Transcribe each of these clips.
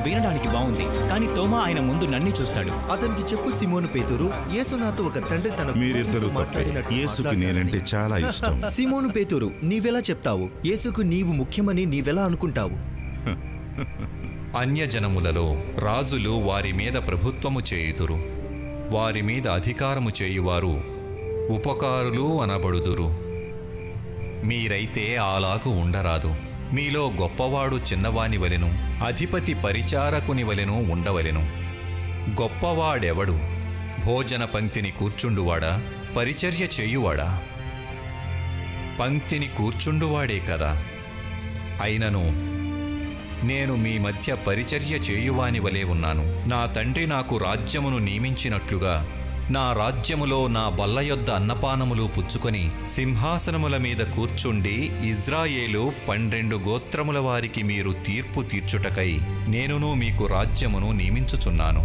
వినడానికి బాగుంది కానీ తోమా ఆయన ముందు నన్ను చూస్తాడు అతనికి చెప్పు సిమోను పేతురు యేసు నాతో ఒక తండ్రి తన మీరిద్దరూ తప్పే మాట్లాడినట్టు యేసుకి మాట్లాడతాడు. నేనంటే చాలా ఇష్టం సిమోను పేతురు నీవెలా చెప్తావు యేసుకు నీవు ముఖ్యమని నీవెలా అనుకుంటావు అన్యజనములలో రాజులు వారి మీద ప్రభుత్వము చేయుదురు వారి మీద అధికారము చేయువారు ఉపకారులు అనబడుదురు మీరైతే అలాగు ఉండరాదు మీలో గొప్పవాడు చిన్నవాని వలెను అధిపతి పరిచారకుని వలెను ఉండవలెను గొప్పవాడెవడు భోజన పంక్తిని కూర్చుండువాడా పరిచర్య చేయువాడా పంక్తిని కూర్చుండువాడే కదా అయినను నేను మీ మధ్య పరిచర్య చేయువాని వలె ఉన్నాను నా తండ్రి నాకు రాజ్యమును నియమించినట్లుగా నా రాజ్యములో నా బల్ల యొద్ద అన్నపానములు పుచ్చుకొని సింహాసనముల మీద కూర్చుండి ఇజ్రాయేలు పన్నెండు గోత్రముల వారికి మీరు తీర్పు తీర్చుటకై నేనును మీకు రాజ్యమును నియమించుచున్నాను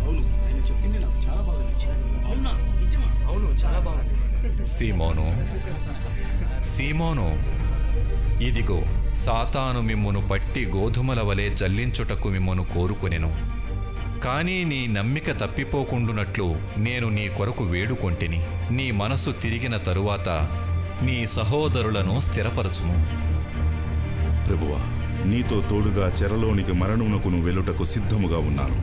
సీమోను సీమోను ఇదిగో సాతాను మిమ్మును పట్టి గోధుమల వలె జల్లించుటకు మిమ్మును కోరుకొనెను కానీ నీ నమ్మిక తప్పిపోకుండునట్లు నేను నీ కొరకు వేడుకొంటిని నీ మనసు తిరిగిన తరువాత నీ సహోదరులను స్థిరపరచుము ప్రభువా నీతో తోడుగా చెరలోనికి మరణమునకును వెలుటకు సిద్ధముగా ఉన్నాను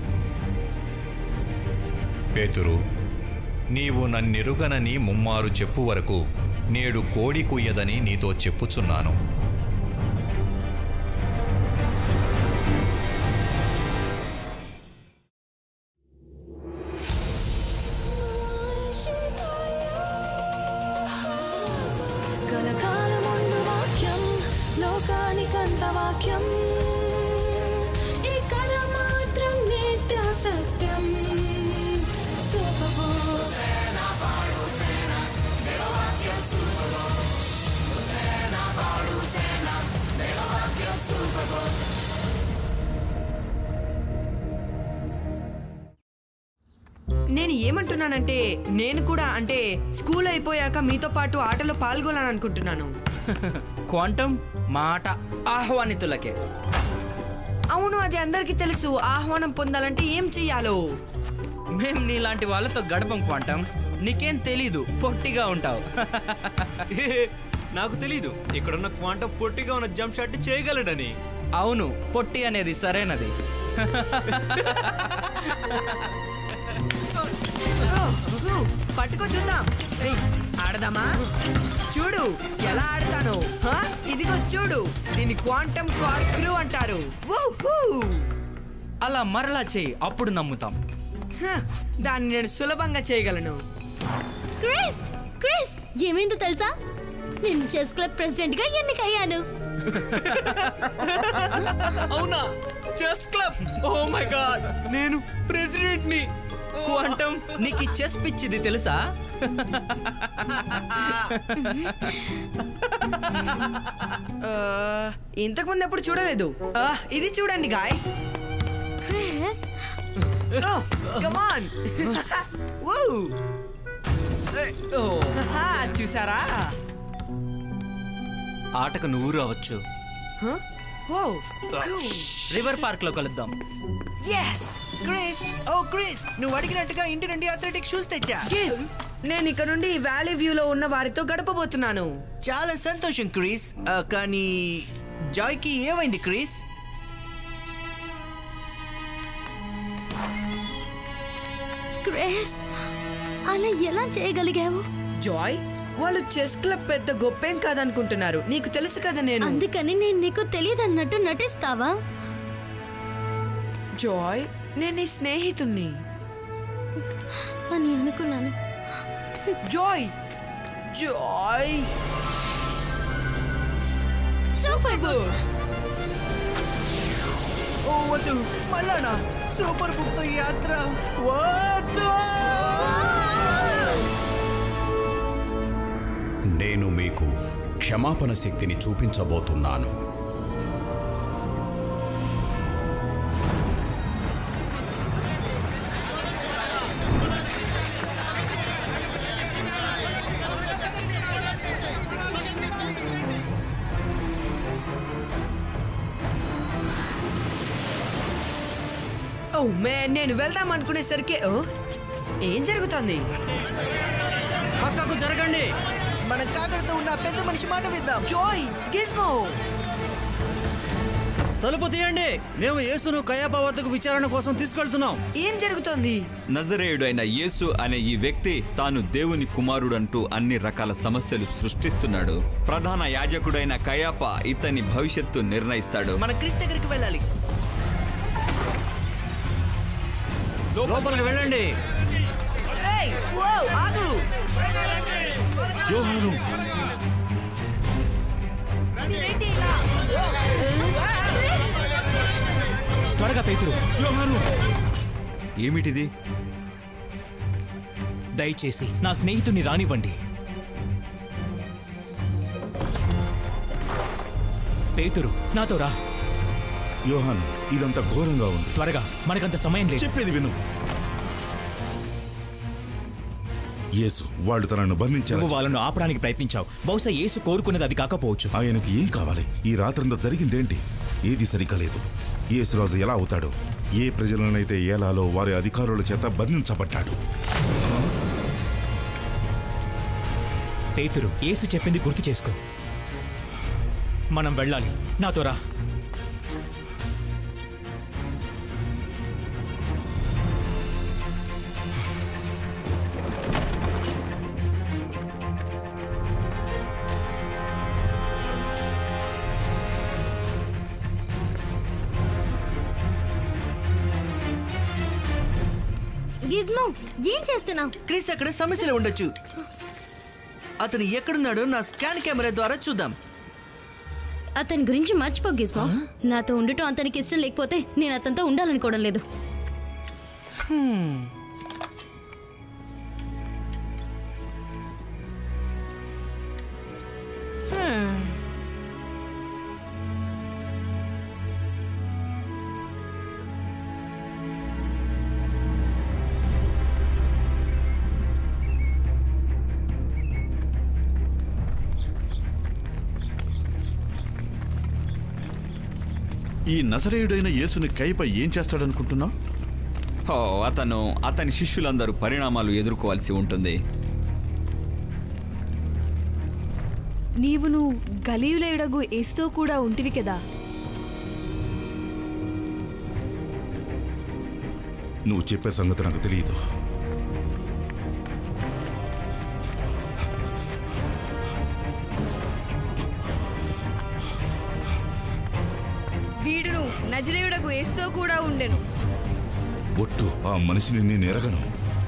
పేతురు నీవు నన్నెరుగనని ముమ్మారు చెప్పు వరకు నేడు కోడి కుయ్యదని నీతో చెప్పుచున్నాను కలకాలముందు వాక్యం లోకానికంత వాక్యం ఈ కథ మాత్రం నిత్య సత్యం సూపబో నేను ఏమంటున్నానంటే నేను కూడా అంటే స్కూల్ అయిపోయాక మీతో పాటు ఆటలో పాల్గొనాలని అనుకుంటున్నాను క్వాంటం మాట ఆహ్వానితులకే అవును అది అందరికీ తెలుసు ఆహ్వానం పొందాలంటే ఏం చెయ్యాలో మేం నీలాంటి వాళ్ళతో గడపం క్వాంటం నీకేం తెలీదు పొట్టిగా ఉంటావు నాకు తెలీదు ఇక్కడున్న క్వాంటం పొట్టిగా ఉన్న జంప్ షాట్ చేయగలడని అవును పొట్టి అనేది సరైనది ఓ, ఊ, పట్టుకో చూద్దాం ఏయ్, ఆడదామా చూడు ఎలా ఆడతాను హా? ఇదిగో చూడు దీన్ని క్వాంటం కార్క్రూ అంటారు ఊహూ. అలా మరలా చేయి అప్పుడు నమ్ముతాం హ, దాన్ని నేను సులభంగా చేయగలను క్రిస్ క్రిస్ ఏమైందో తెలుసా నేను చెస్ క్లబ్ ప్రెసిడెంట్ గా ఎన్నికయ్యాను అవునా chess club oh my God నేను ప్రెసిడెంట్ ని క్వాంటం నీకు ఈ చెస్ పిచ్చిది తెలుసా ఆ, ఇంతకు ముందు ఎప్పుడు చూడలేదు ఆ, ఇది చూడండి గాయస్ క్రిస్ కమాన్ ఓ, చూసారా ఆటకు నువ్వు రావచ్చు Huh? Whoa. రివర్ పార్క్ లో కలుద్దాం ఎస్ క్రిస్ ఓ క్రిస్ నువ్వు అడిగినట్టుగా ఇంటి నుండి అథ్లెటిక్ షూస్ తెచ్చా క్రిస్ నేను ఇక్కడ నుండి వ్యాలీ వ్యూ లో ఉన్న వారితో గడపబోతున్నాను చాలా సంతోషం క్రిస్ ఆ, కానీ జాయ్కి ఏమైంది క్రిస్ క్రిస్ అలా ఎలా చేయగలిగావు జాయ్ వాళ్ళు చెస్ క్లబ్ పెద్ద గొప్పేం కాదనుకుంటున్నారు నీకు తెలుసు కదా నేను అందుకని నేను నీకు తెలియదన్నట్టు నటిస్తావా జాయ్ నేను నీ స్నేహితుణ్ణి అని అనుకున్నాను జాయ్ జాయ్ సూపర్ గుడ్ ఓ వద్దు మళ్ళానా సూపర్ బుక్ తో యాత్ర వద్దు నేను మీకు క్షమాపణ శక్తిని చూపించబోతున్నాను ఓ మే నేను వెళ్దాం అనుకునేసరికి ఓ ఏం జరుగుతోంది పక్కకు జరగండి మన కాకరతో ఉన్న పెద్ద మనిషి మాట విద్దాం జోయ్ గిస్మో తలుపు తీయండి మేము యేసును కయాప వద్దకు విచారణ కోసం తీసుకెళ్తున్నాం ఏం జరుగుతోంది నజరేయుడైన యేసు అనే ఈ వ్యక్తి తాను దేవుని కుమారుడంటూ అన్ని రకాల సమస్యలు సృష్టిస్తున్నాడు ప్రధాన యాజకుడైన కయాప ఇతని భవిష్యత్తు నిర్ణయిస్తాడు మన క్రిస్ దగ్గరికి వెళ్ళాలి లోపలికి వెళ్ళండి ఏయ్ ఓ ఆగు యోహాను ఇదేంటి ఇలా? త్వరగా పేతురు యోహాను ఏమిటిది దయచేసి నా స్నేహితుడిని రానివ్వండి పేతురు నాతో రా యోహాను ఇదంతా ఘోరంగా ఉంది త్వరగా మనకంత సమయం లేదు చెప్పేది విను యేసు వాళ్ళు తనను బంధించారు నువ్వు వాళ్ళను ఆపడానికి ప్రయత్నించావు బహుశా యేసు కోరుకున్నది అది కాకపోవచ్చు ఆయనకి ఏం కావాలి ఈ రాత్రంతా జరిగిందేంటి ఏది సరిగ్గా లేదు యేసురాజు ఎలా అవుతాడు ఏ ప్రజలనైతే ఏలాలో వారి అధికారుల చేత బంధించబడ్డాడు పేతురు యేసు చెప్పింది గుర్తు చేసుకో మనం వెళ్ళాలి నాతో రా గిజ్మో ఏం చేస్తున్నావు క్రిస్ అక్కడ సమస్యలు ఉండొచ్చు అతను ఎక్కడున్నాడో నా స్కాన్ కెమెరా ద్వారా చూద్దాం అతని గురించి మర్చిపో గిజ్మో నాతో ఉండటం అతనికి ఇష్టం లేకపోతే నేను అతనితో ఉండాలనుకోవడం లేదు ఈ నజరేయుడైన యేసుని కైప ఏం చేస్తాడనుకుంటున్నావు ఓ అతను అతని శిష్యులందరూ పరిణామాలు ఎదుర్కోవాల్సి ఉంటుంది నీవును గలీయులయుడగు ఏసుతో కూడా ఉంటివి కదా నువ్వు చెప్పే సంగతి నాకు తెలియదు వీడును నజరేయుడగు ఏసుతో కూడా ఉండెను ఒట్టు ఆ మనిషిని నేను ఎరగను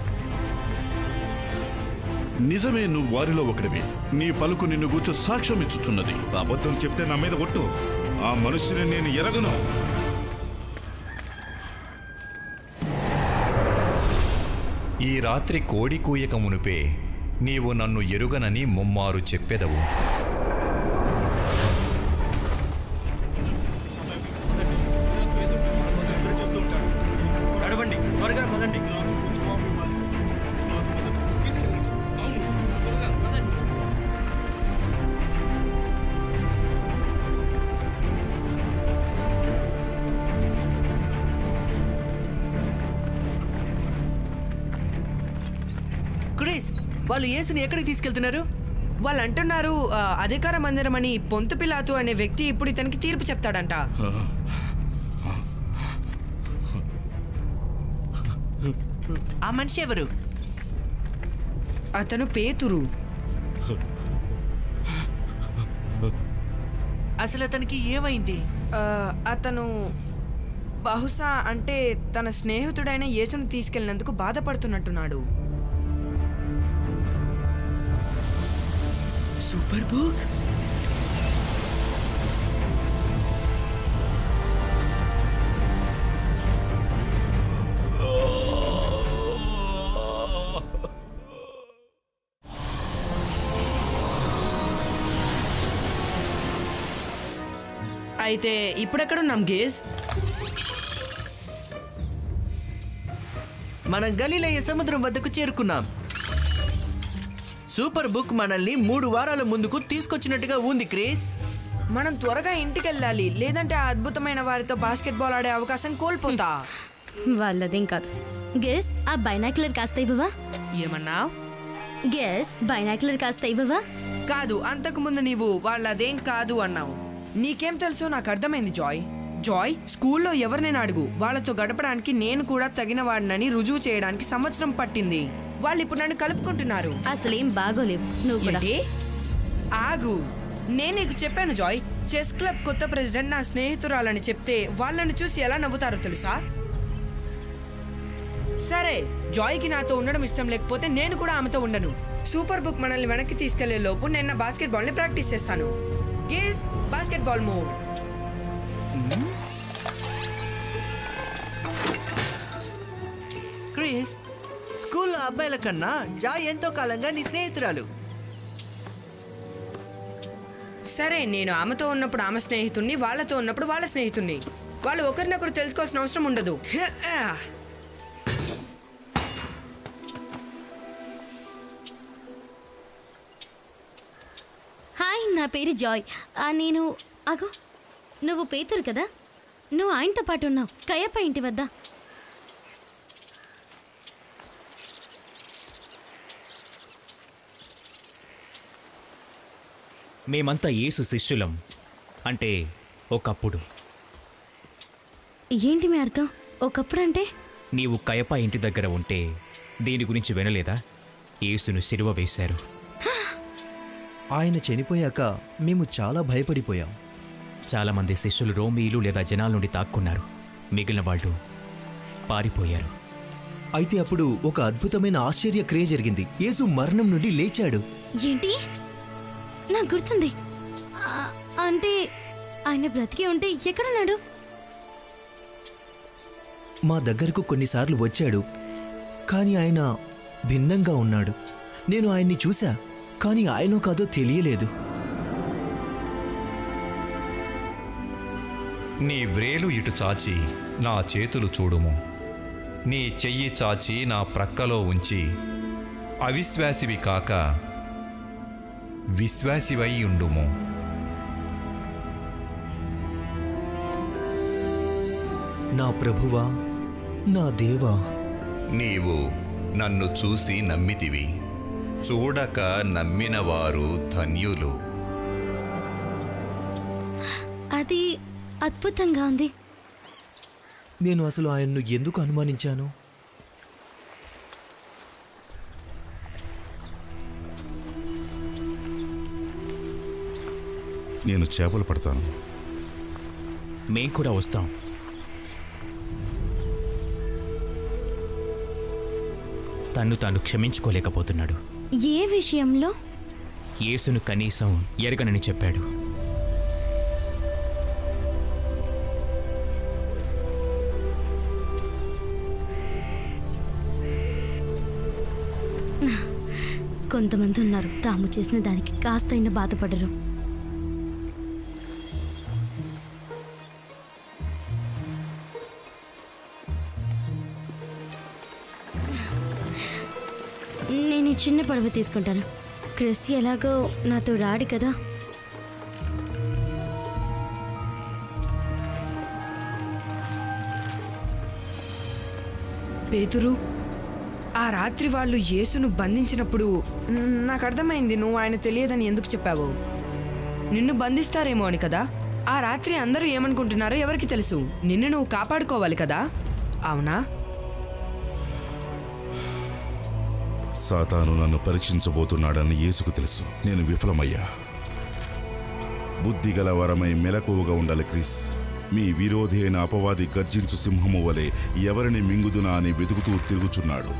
నిజమే నువ్వు వారిలో ఒకడివి నీ పలుకు నిన్ను గూర్చి సాక్ష్యం ఇచ్చుచున్నది అబద్ధం చెప్తే నా మీద ఒట్టు ఆ మనిషిని నేను ఎరగను ఈ రాత్రి కోడి కూయక మునుపే నీవు నన్ను ఎరుగనని ముమ్మారు చెప్పెదవు నడవండి త్వరగా పదండి క్రిస్ వాళ్ళు యేసుని ఎక్కడికి తీసుకెళ్తున్నారు వాళ్ళు అంటున్నారు ఆ, అధికార మందిరం అని పొంతు పిలాతు అనే వ్యక్తి ఇప్పుడు ఇతనికి తీర్పు చెప్తాడంట ఆ మనిషి ఎవరు అతను పేతురు అసలు అతనికి ఏమైంది ఆ, అతను బహుశా అంటే తన స్నేహితుడైన యేసును తీసుకెళ్ళినందుకు బాధపడుతున్నట్టున్నాడు సూపర్ బుక్ అయితే ఇప్పుడెక్కడున్నాం గేజ్ మనం గలీలయ్య సముద్రం వద్దకు చేరుకున్నాం సూపర్ బుక్ మనల్ని మూడు వారాల ముందుకు తీసుకొచ్చినట్టుగా ఉంది క్రేస్ మనం త్వరగా ఇంటికి వెళ్ళాలి లేదంటే ఆ అద్భుతమైన వారితో బాస్కెట్బాల్ ఆడే అవకాశం కోల్పోతా వాళ్ళదేం కాదు గెస్ ఆ బైనాక్యులర్ కాస్త ఇవ్వవా ఏమన్నా గెస్ బైనాక్యులర్ కాస్త ఇవ్వవా కాదు అంతకు ముందు నీవు వాళ్ళదేం కాదు అన్నావు నీకేం తెలుసో నాకు అర్థమైంది జాయ్ జాయ్ స్కూల్లో ఎవరినైనా అడుగు వాళ్ళతో గడపడానికి నేను కూడా తగిన వాడినని రుజువు చేయడానికి సంవత్సరం పట్టింది వాళ్ళు ఇప్పుడు నన్ను కలుపుకుంటున్నారు అసలేం బాగోలేవు నువ్వు కూడా ఏంటి? ఆగు నేను నీకు చెప్పాను జాయ్ చెస్ క్లబ్ కొత్త ప్రెసిడెంట్ నా స్నేహితురాలని చెప్తే వాళ్ళని చూసి ఎలా నవ్వుతారో తెలుసా సరే జాయ్కి నాతో ఉండడం ఇష్టం లేకపోతే నేను కూడా ఆమెతో ఉండను సూపర్ బుక్ మనల్ని వెనక్కి తీసుకెళ్లే లోపు నేను నా బాస్కెట్ బాల్ ని ప్రాక్టీస్ చేస్తాను guess basketball mode Chris స్కూల్లో అబ్బాయిల కన్నా జాయ్ ఎంతో కాలంగా నీ స్నేహితురాలు సరే నేను ఆమెతో ఉన్నప్పుడు ఆమె స్నేహితుణ్ణి వాళ్ళతో ఉన్నప్పుడు వాళ్ళ స్నేహితుణ్ణి వాళ్ళు ఒకరినొకరు తెలుసుకోవాల్సిన అవసరం ఉండదు హే, ఆ. హాయ్ నా పేరు జాయ్ ఆ, నేను అగో నువ్వు పేతురు కదా నువ్వు ఆయనతో పాటు ఉన్నావు కయ్యప్ప ఇంటి వద్ద మేమంతా యేసు శిష్యులం అంటే ఒకప్పుడు ఏంటి మీ అర్థం ఒకప్పుడు అంటే నీవు కయప ఇంటి దగ్గర ఉంటే దీని గురించి వినలేదా యేసును సిలువ వేశారు ఆయన చనిపోయాక మేము చాలా భయపడిపోయాం చాలామంది శిష్యులు రోమీలు లేదా జనాల నుండి తాక్కున్నారు మిగిలిన వాళ్ళు పారిపోయారు అయితే అప్పుడు ఒక అద్భుతమైన ఆశ్చర్య క్రియ జరిగింది యేసు మరణం నుండి లేచాడు ఏంటి నాకు గుర్తుంది ఆ, అంటే ఆయన బ్రతికి ఉంటే ఎక్కడున్నాడు మా దగ్గరకు కొన్నిసార్లు వచ్చాడు కానీ ఆయన భిన్నంగా ఉన్నాడు నేను ఆయన్ని చూశా కానీ ఆయనో కాదో తెలియలేదు నీ వ్రేలు ఇటు చాచి నా చేతులు చూడుము నీ చెయ్యి చాచి నా ప్రక్కలో ఉంచి అవిశ్వాసివి కాక విశ్వాసివై ఉండుము నా ప్రభువా నా దేవా నీవు నన్ను చూసి నమ్మితివి చూడక నమ్మిన వారు ధన్యులు అది అద్భుతంగా ఉంది నేను అసలు ఆయన్ను ఎందుకు అనుమానించాను నేను చేపలు పడతాను మేం కూడా వస్తాం తన్ను తాను క్షమించుకోలేకపోతున్నాడు ఏ విషయంలో యేసును కనీసం ఎరగనని చెప్పాడు కొంతమంది ఉన్నారు తాము చేసిన దానికి కాస్తైనా బాధపడరు నేను ఈ చిన్న పడవ తీసుకుంటాను క్రిస్ ఎలాగో నాతో రాడు కదా పేతురు ఆ రాత్రి వాళ్ళు యేసును బంధించినప్పుడు మ్, నాకు అర్థమైంది నువ్వు ఆయన తెలియదని ఎందుకు చెప్పావు నిన్ను బంధిస్తారేమో అని కదా ఆ రాత్రి అందరూ ఏమనుకుంటున్నారో ఎవరికి తెలుసు నిన్ను నువ్వు కాపాడుకోవాలి కదా అవునా సాతాను నన్ను పరీక్షించబోతున్నాడని యేసుకు తెలుసు నేను విఫలమయ్యా బుద్ధి గల వరమై మెలకువగా ఉండాలి క్రిస్ మీ విరోధి అయిన అపవాది గర్జించు సింహము వలె ఎవరిని మింగుదునా అని వెతుకుతూ తిరుగుచున్నాడు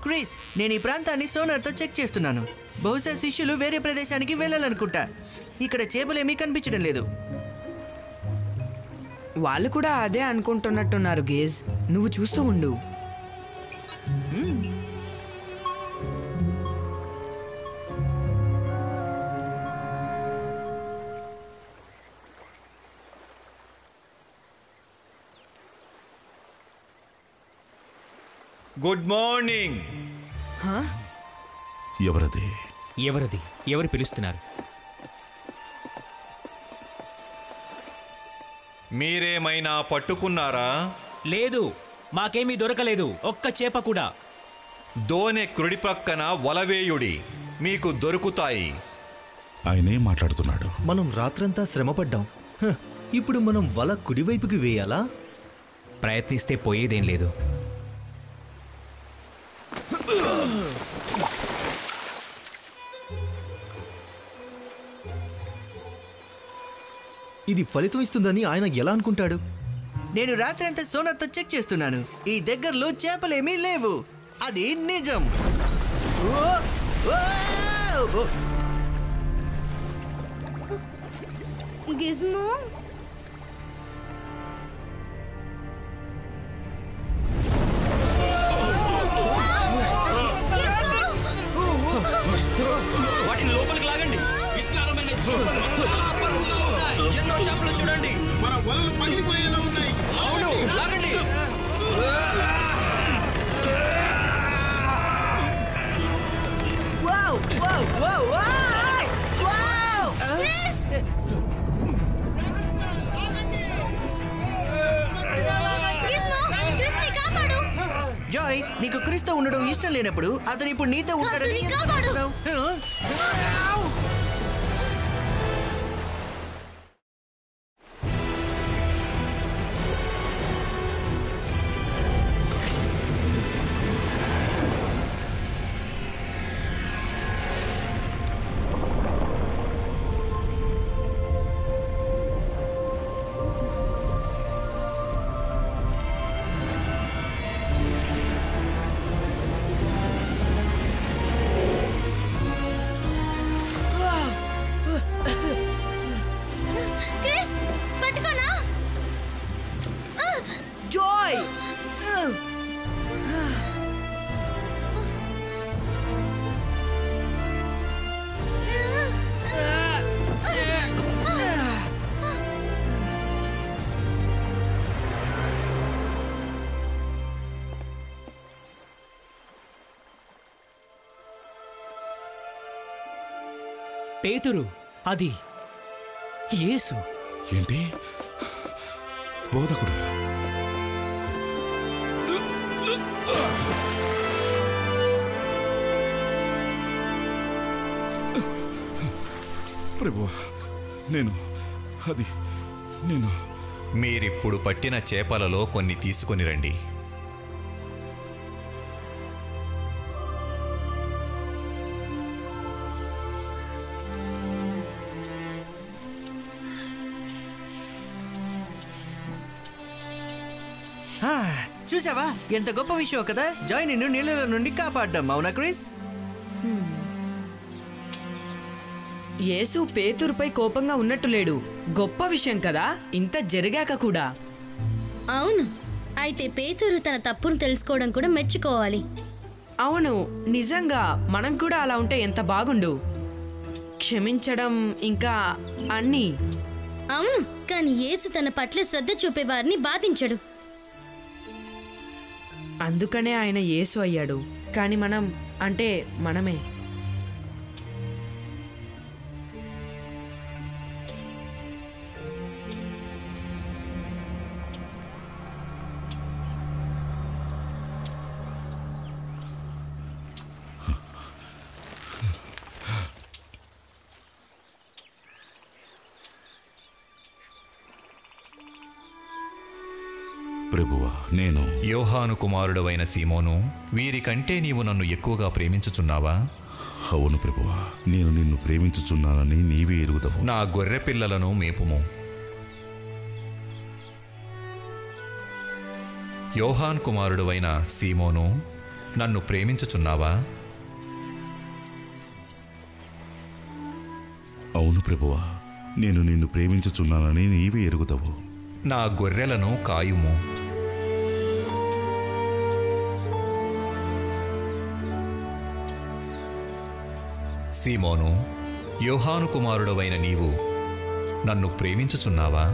క్రిస్ నేను ఈ ప్రాంతాన్ని సోనార్తో చెక్ చేస్తున్నాను బహుశా శిష్యులు వేరే ప్రదేశానికి వెళ్ళాలనుకుంటా ఇక్కడ చేపలేమీ కనిపించడం లేదు వాళ్ళు కూడా అదే అనుకుంటున్నట్టున్నారు గేజ్ నువ్వు చూస్తూ ఉండు గుడ్ మార్నింగ్ ఎవరది ఎవరది ఎవరు పిలుస్తున్నారు మీరేమైనా పట్టుకున్నారా లేదు మాకేమీ దొరకలేదు ఒక్క చేప కూడా దోనె కుడి ప్రక్కన వలవేయుడి మీకు దొరుకుతాయి ఆయనే మాట్లాడుతున్నాడు మనం రాత్రంతా శ్రమపడ్డాం హ, ఇప్పుడు మనం వల కుడివైపుకి వేయాలా ప్రయత్నిస్తే పోయేదేం లేదు ఇది ఫలితం ఇస్తుందని ఆయన ఎలా అనుకుంటాడు నేను రాత్రి అంతా సోనార్తో చెక్ చేస్తున్నాను ఈ దగ్గరలో చేపలేమీ లేవు అది నిజం ఓ! ఓ! ఓ! గిజ్మో వాటిని లోపలికి లాగండి విస్తారమైన చేపలు పరుగుగా ఉన్నాయి. ఎన్నో చేపలు చూడండి మన వలలు పగిలిపోయేలా ఉన్నాయి అవును లాగండి wow! Wow! Wow! Wow! Wow! Joy నీకు క్రిస్తో ఉండడం ఇష్టం లేనప్పుడు అతను ఇప్పుడు నీతో ఉంటాడని అతన్ని ఎందుకు కాపాడు. అనుకుంటున్నావు? హ? క్రిస్ పట్టుకోనా జాయ్ పేతురు అది యేసు ఏంటి బోధకుడు ప్రభు నేను అది నేను మీరిప్పుడు పట్టిన చేపలలో కొన్ని తీసుకొని రండి ఆ, చూసావా ఎంత గొప్ప విషయం కదా జాయ్ నిన్ను నీళ్ళలో నుండి కాపాడ్డాం అవునా క్రిస్ యేసు పేతురుపై కోపంగా ఉన్నట్టు లేడు గొప్ప విషయం కదా ఇంత జరిగాక కూడా అవును అయితే పేతురు తన తప్పును తెలుసుకోవడం కూడా మెచ్చుకోవాలి అవును నిజంగా మనం కూడా అలా ఉంటే ఎంత బాగుండు క్షమించడం ఇంకా అన్నీ అవును కానీ యేసు తన పట్ల శ్రద్ధ చూపే వారిని బాధించడు అందుకనే ఆయన యేసు అయ్యాడు కానీ మనం అంటే మనమే ప్రభువా నేను యోహాను కుమారుడవైన సీమోను వీరికంటే నీవు నన్ను ఎక్కువగా ప్రేమించుచున్నావా అవును ప్రభువా నేను నిన్ను ప్రేమించుచున్నానని నీవే ఎరుగుదవు నా గొర్రె పిల్లలను మేపుము యోహాన్ కుమారుడువైన సీమోను నన్ను ప్రేమించుచున్నావా అవును ప్రభువా నేను నిన్ను ప్రేమించుచున్నానని నీవే ఎరుగుతావు నా గొర్రెలను కాయుము సీమోను యోహాను కుమారుడవైన నీవు నన్ను ప్రేమించుచున్నావా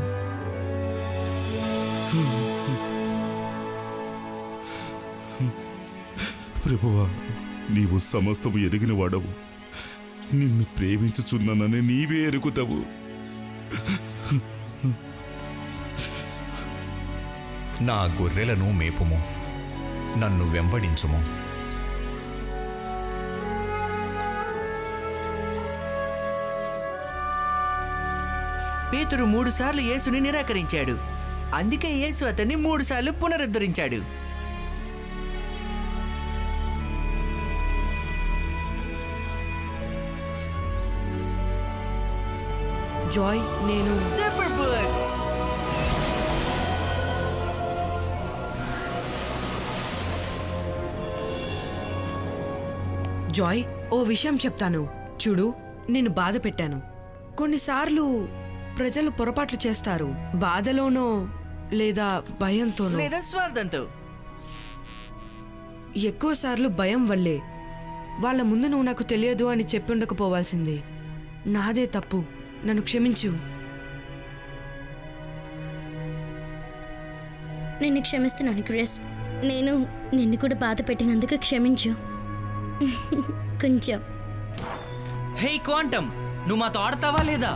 ప్రభువా నీవు సమస్తము ఎరిగిన వాడవు నిన్ను ప్రేమించుచున్నానని నీవే ఎరుగుతావు నా గొర్రెలను మేపుము నన్ను వెంబడించుము పేతురు మూడు సార్లు యేసుని నిరాకరించాడు అందుకే యేసు అతన్ని మూడు సార్లు పునరుద్ధరించాడు జాయ్ నేను సూపర్ బుక్ జాయ్ ఓ విషయం చెప్తాను చూడు నేను బాధ పెట్టాను కొన్నిసార్లు ప్రజలు పొరపాట్లు చేస్తారు బాధలోనో లేదా భయంతోనో లేదా స్వార్థంతో ఎక్కువ సార్లు భయం వల్లే వాళ్ళ ముందు నువ్వు నాకు తెలియదు అని చెప్పి ఉండకపోవాల్సింది నాదే తప్పు నన్ను క్షమించు నిన్ను క్షమిస్తున్నాను క్రిస్ నేను నిన్ను కూడా బాధ పెట్టినందుకు క్షమించు కొంచెం హే క్వాంటమ్ నువ్వు మాతో ఆడతావా లేదా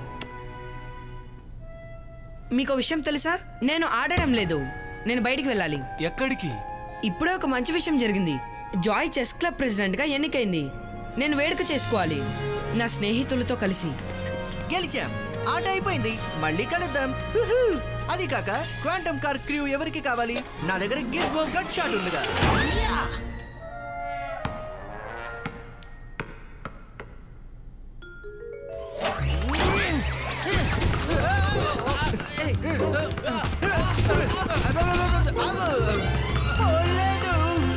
మీకు విషయం తెలుసా నేను ఆడడం లేదు నేను బయటికి వెళ్ళాలి ఎక్కడికి ఇప్పుడే ఒక మంచి విషయం జరిగింది జాయ్ చెస్ క్లబ్ ప్రెసిడెంట్ గా ఎన్నికైంది నేను వేడుక చేసుకోవాలి నా స్నేహితులతో కలిసి గెలిచాం ఆట అయిపోయింది మళ్ళీ కలుద్దాం హుహు. అది కాక క్వాంటమ్ కార్ క్రూ ఎవరికి కావాలి నా దగ్గర గిజ్మో గట్ షాట్ ఉందిగా యా! పోలేదు.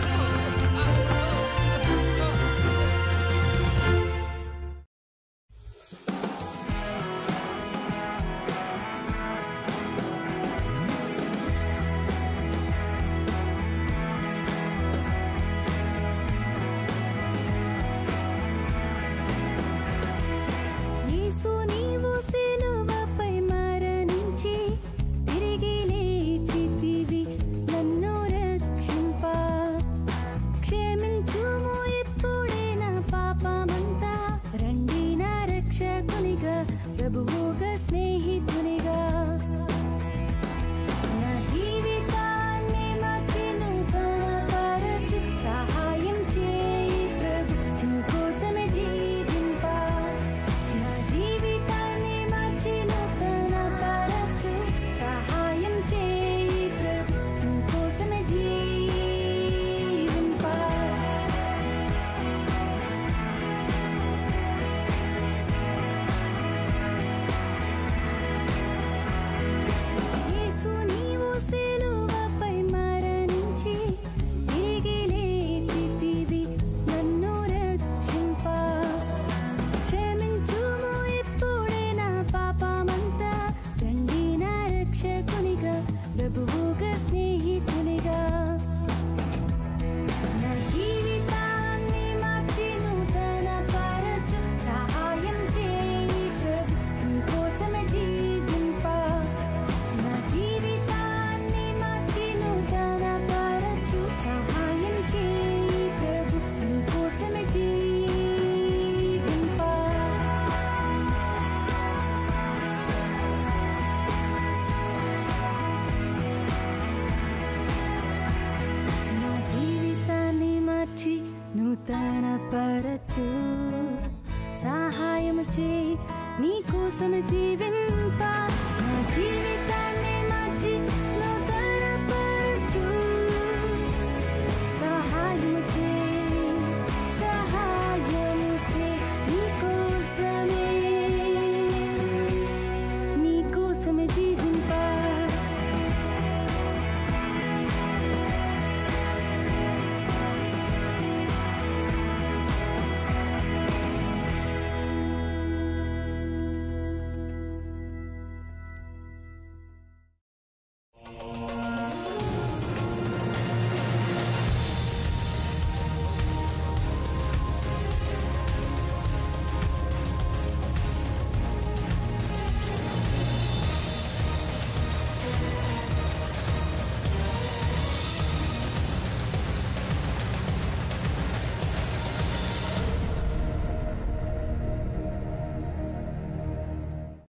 యేసు నీవు సిలువపై మరణించి తిరిగి లేచితివి నన్ను రక్షింప క్షమించుము ఇప్పుడే నా పాపమంతా రండి నా రక్షకునిగా ప్రభువుగా స్నేహితునిగా నా జీవితాన్ని మార్చి నూతనపరచు సహాయం చేయి ప్రభు నీ కోసమే జీవింప నా జీవితాన్ని మార్చి నూతనపరచు సహాయం చేయి ప్రభు నీ కోసమే జీవింప యేసు నీవు సిలువపై మరణించి తిరిగి లేచితివి నన్ను రక్షింప క్షమించుము ఇప్పుడే నా పాపమంతా రండి నా రక్షకునిగా ప్రభువుగా స్నేహితునిగా నా జీవితాన్ని మార్చి నూతన పరచు సహాయం చేయి ప్రభు నీ కోసమే జీవింప నా జీవితాన్ని మార్చి నూతన పరచు సహాయం చేయి ప్రభు నీ కోసమే జీవింప నా జీవితాన్ని మార్చి నూతన పరచు సహాయం చేయి నీ కోసం జీవించ